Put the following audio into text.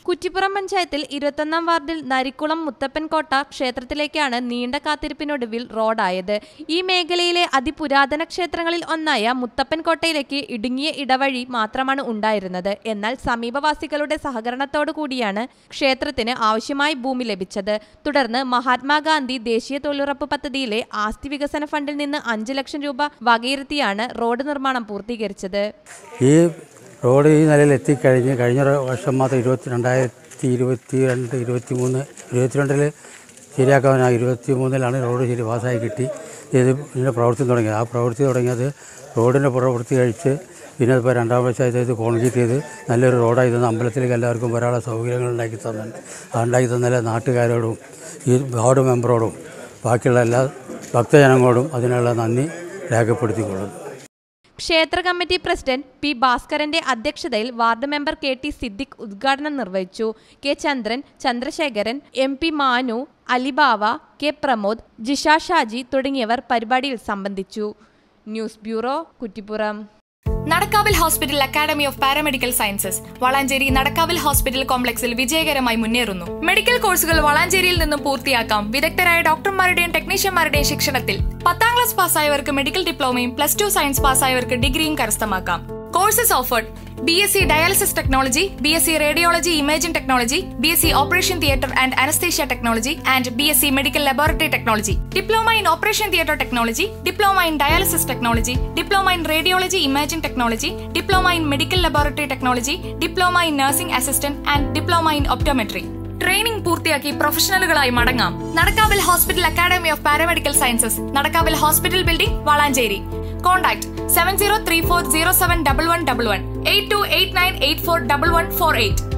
കുറ്റിപ്പുറം പഞ്ചായത്തിൽ ഇരുപത്തൊന്നാം വാർഡിൽ നരിക്കുളം മുത്തപ്പൻകോട്ട ക്ഷേത്രത്തിലേക്കാണ് നീണ്ട കാത്തിരിപ്പിനൊടുവിൽ റോഡായത് ഈ മേഖലയിലെ അതിപുരാതന ക്ഷേത്രങ്ങളിൽ ഒന്നായ മുത്തപ്പൻകോട്ടയിലേക്ക് ഇടുങ്ങിയ ഇടവഴി മാത്രമാണ് ഉണ്ടായിരുന്നത് എന്നാൽ സമീപവാസികളുടെ സഹകരണത്തോടു കൂടിയാണ് ക്ഷേത്രത്തിന് ആവശ്യമായ ഭൂമി ലഭിച്ചത് തുടർന്ന് മഹാത്മാഗാന്ധി ദേശീയ തൊഴിലുറപ്പ് പദ്ധതിയിലെ ആസ്തി വികസന ഫണ്ടിൽ നിന്ന് അഞ്ച് ലക്ഷം രൂപ വകയിരുത്തിയാണ് റോഡ് നിർമ്മാണം പൂർത്തീകരിച്ചത് ഈ റോഡ് ഈ നിലയിൽ എത്തിക്കഴിഞ്ഞ് കഴിഞ്ഞ ഒരു വർഷം മാത്രം ഇരുപത്തി രണ്ടായിരത്തി ഇരുപത്തി രണ്ട് ഇരുപത്തി മൂന്ന് ഇരുപത്തിരണ്ടിൽ ശരിയാക്കാനായി ഇരുപത്തി മൂന്നിലാണ് റോഡ് ശരി പാസ്സായി കിട്ടി ഇത് ഇതിൻ്റെ പ്രവൃത്തി തുടങ്ങിയത് ആ പ്രവൃത്തി തുടങ്ങിയത് റോഡിൻ്റെ പ്രവൃത്തി കഴിച്ച് പിന്നെ ഇപ്പോൾ രണ്ടാം വർഷമായിട്ട് ഇത് കോൺക്രീറ്റ് ചെയ്ത് നല്ലൊരു റോഡായി തന്ന അമ്പലത്തിലേക്ക് എല്ലാവർക്കും വരാനുള്ള സൗകര്യങ്ങൾ ഉണ്ടാക്കി തന്നിട്ടുണ്ട് ആ ഉണ്ടാക്കി തന്ന നാട്ടുകാരോടും ഈ വാർഡ് മെമ്പറോടും ബാക്കിയുള്ള എല്ലാ ഭക്തജനങ്ങളോടും അതിനുള്ള നന്ദി രേഖപ്പെടുത്തിക്കൊള്ളുന്നു ക്ഷേത്ര കമ്മിറ്റി പ്രസിഡന്റ് പി ഭാസ്കരന്റെ അധ്യക്ഷതയിൽ ward member K T Siddique ഉദ്ഘാടനം നിർവഹിച്ചു K Chandran Chandrasekharan M P Manu Alibava K Pramod Jisha Shaji തുടങ്ങിയവർ പരിപാടിയിൽ സംബന്ധിച്ചു news bureau Kuttippuram Nadakkavil hospital academy of paramedical sciences Valanchery Nadakkavil hospital കോംപ്ലക്സിൽ വിജയകരമായി മുന്നേറുന്നു മെഡിക്കൽ കോഴ്സുകൾ വളാഞ്ചേരിയിൽ നിന്നും പൂർത്തിയാക്കാം വിദഗ്ധരായ ഡോക്ടർമാരുടെയും ടെക്നീഷ്യന്മാരുടെയും ശിക്ഷണത്തിൽ പത്താം ക്ലാസ് പാസ്സായവർക്ക് മെഡിക്കൽ ഡിപ്ലോമയും പ്ലസ് ടു സയൻസ് പാസ്സായവർക്ക് ഡിഗ്രിയും കരസ്ഥമാക്കാം courses offered B S C dialysis technology B S C radiology imaging technology B S C operation theatre and anaesthesia technology and B S C medical laboratory technology diploma in operation theatre technology diploma in dialysis technology diploma in radiology imaging technology diploma in medical laboratory technology diploma in nursing assistant and diploma in optometry training പൂർത്തിയാക്കി പ്രൊഫഷണലുകളായി മടങ്ങാം Nadakkavil hospital academy of paramedical sciences Nadakkavil hospital building Valanchery contact seven zero three four zero seven double one double one eight two eight nine eight four double one four eight